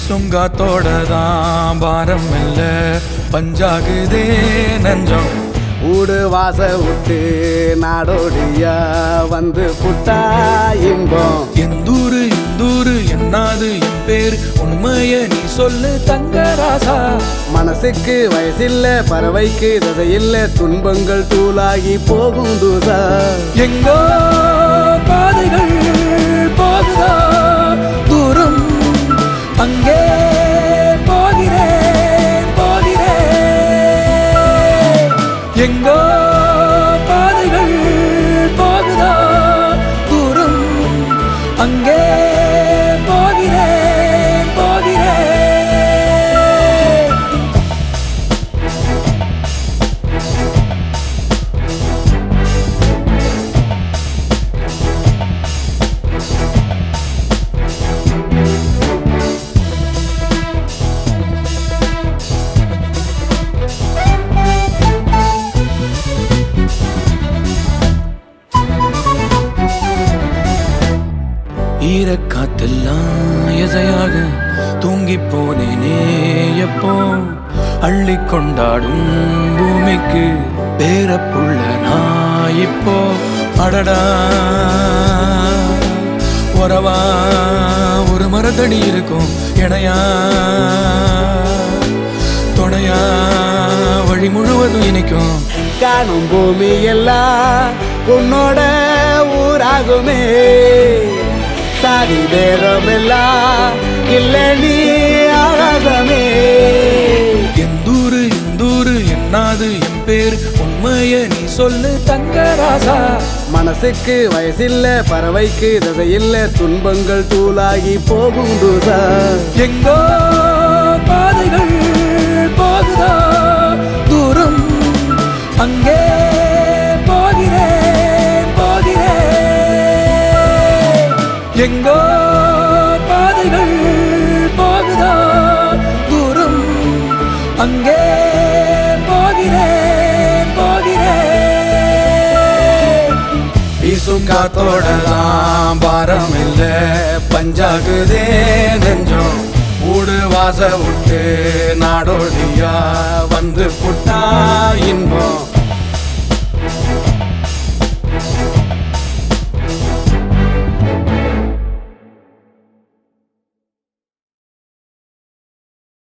வீசும் காத்தோட தான் பாரம் இல்ல பஞ்சாகுதே நஞ்சம் ஊடு வாச விட்டு நாடோடியா வந்து புட்டா இன்பம் எந்தூரு இந்தூரு என்னாது என் பேர் உண்மைய நீ சொல்லு தங்கராசா மனசுக்கு வயசில்ல பறவைக்கு தசையில்ல துன்பங்கள் தூளாகி போகும் தூதா எங்கோ பாதைகள் போகுதா தூரம் அங்கே போகிறேன் போகிறேன் எங்கோ பாதைகள் போகுதா தூரம் அங்கே போகிறேன் போகிறேன் ஈரக்காத்தெல்லாம் எசையாக தூங்கி போனேனே எப்போ அள்ளி கொண்டாடும் பூமிக்கு பேரப்புள்ள நான் இப்போ அடடா உறவா ஒரு மரத்தடி இருக்கும் இணையா துணையா வழி முழுவதும் இனிக்கும் காணும் பூமி எல்லாம் உன்னோட ஊராகுமே சாதி பேரம் எல்லாம் இல்ல நீ ஆகாசமே எந்தூரு இந்தூரு என்னாது என் பேர் உண்மைய நீ சொல்லு தங்கராசா மனசுக்கு வயசில்ல பறவைக்கு தசையில்ல துன்பங்கள் தூளாகி போகும் தூதா எங்கோ பாதைகள் போகுதா தூரம் அங்கே போகிறேன் போகிறேன் எங்கோ பாதைகள் போகுதா தூரம் அங்கே போகிறேன் போகிறேன் வீசும் காத்தோடலாம் பாரம் இல்ல பஞ்சாகுதே நெஞ்சம் ஊடு வாச விட்டு நாடோடியா வந்து புட்டா இன்பம்